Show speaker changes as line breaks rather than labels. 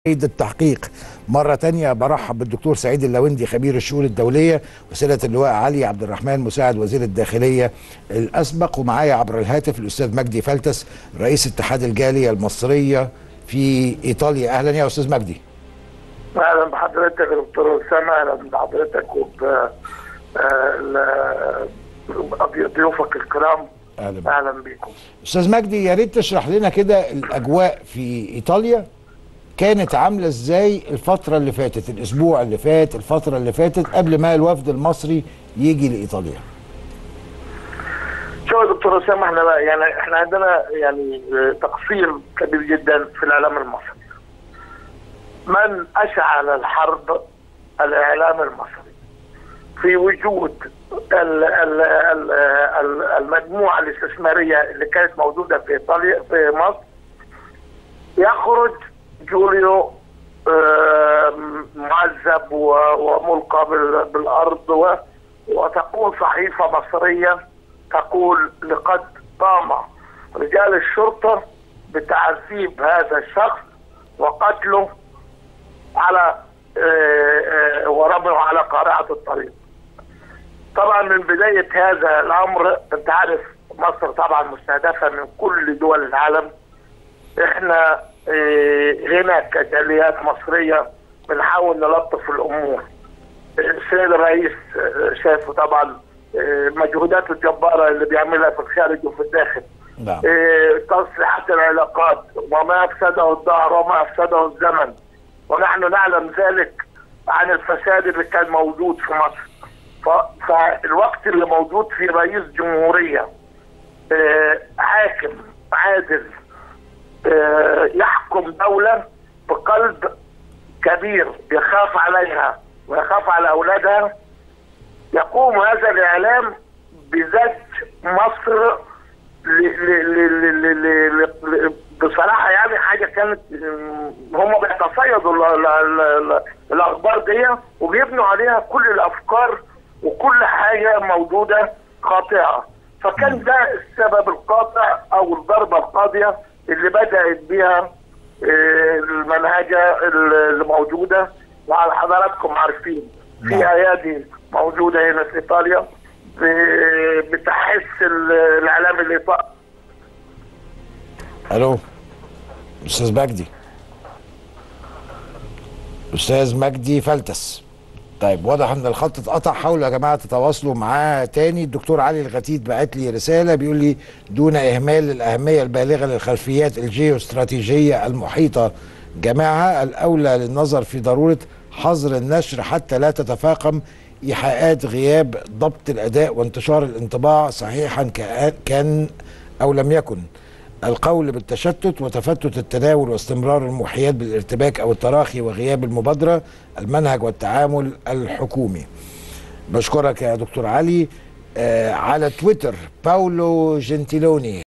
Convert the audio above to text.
عيد التحقيق مرة تانية برحب بالدكتور سعيد اللوندي خبير الشؤون الدولية وسيلة اللواء علي عبد الرحمن مساعد وزير الداخلية الأسبق ومعايا عبر الهاتف الأستاذ مجدي فلتس رئيس اتحاد الجالية المصرية في إيطاليا أهلا يا أستاذ مجدي
اهلا بحضرتك يا دكتور اسامه اهلا بحضرتك وب آه، ال- ضيوفك الكرام
أهلا
اهلا بكم
أستاذ مجدي يا ريت تشرح لنا كده الأجواء في إيطاليا كانت عاملة إزاي الفترة اللي فاتت الأسبوع اللي فات الفترة اللي فاتت قبل ما الوفد المصري يجي لإيطاليا
شوف يا دكتور اسامه احنا بقى يعني احنا عندنا يعني آه، تقصير كبير جدا في الاعلام المصري من اشعل الحرب الاعلام المصري في وجود ال- ال- ال- ال- المجموعه الاستثماريه اللي كانت موجوده في ايطاليا في مصر يخرج جوليو آه، معذب و- وملقى بال- بالارض و- وتقول صحيفه مصريه تقول لقد قام رجال الشرطه بتعذيب هذا الشخص وقتله على آه، آه، ورميه على قارعه الطريق. طبعا من بدايه هذا الامر انت عارف مصر طبعا مستهدفه من كل دول العالم احنا اه هنا كجاليات مصريه بنحاول نلطف الامور السيد الرئيس اه شايفه طبعا اه مجهوداته الجباره اللي بيعملها في الخارج وفي الداخل
نعم
اه تصليحات العلاقات وما افسده الدهر وما افسده الزمن ونحن نعلم ذلك عن الفساد اللي كان موجود في مصر ف- فالوقت اللي موجود فيه رئيس جمهوريه اه حاكم عادل آه، يحكم دولة بقلب كبير يخاف عليها ويخاف على أولادها يقوم هذا الإعلام بزج مصر ل ل ل ل ل ل ل بصراحة يعني حاجة كانت مم، هم بيتصيدوا ال- ال- ال- الأخبار دي وبيبنوا عليها كل الأفكار وكل حاجة موجودة خاطئة فكان ده السبب القاطع أو الضربة القاضية اللي بدأت بها آه، المنهجة اللي موجودة وعلى حضراتكم عارفين في
نعم.
أيادي موجودة هنا في إيطاليا ب- بتحس ال- الإعلام الإيطالي
الو استاذ مجدي استاذ مجدي فلتس طيب واضح ان الخط اتقطع حاولوا يا جماعه تتواصلوا معاه تاني الدكتور علي الغتيت بعت لي رساله بيقول لي دون اهمال الاهميه البالغه للخلفيات الجيوستراتيجيه المحيطه جميعها الاولى للنظر في ضروره حظر النشر حتى لا تتفاقم ايحاءات غياب ضبط الاداء وانتشار الانطباع صحيحا كان- كان او لم يكن القول بالتشتت وتفتت التناول واستمرار الموحيات بالارتباك او التراخي وغياب المبادره المنهج والتعامل الحكومي بشكرك يا دكتور علي آه على تويتر باولو جنتيلوني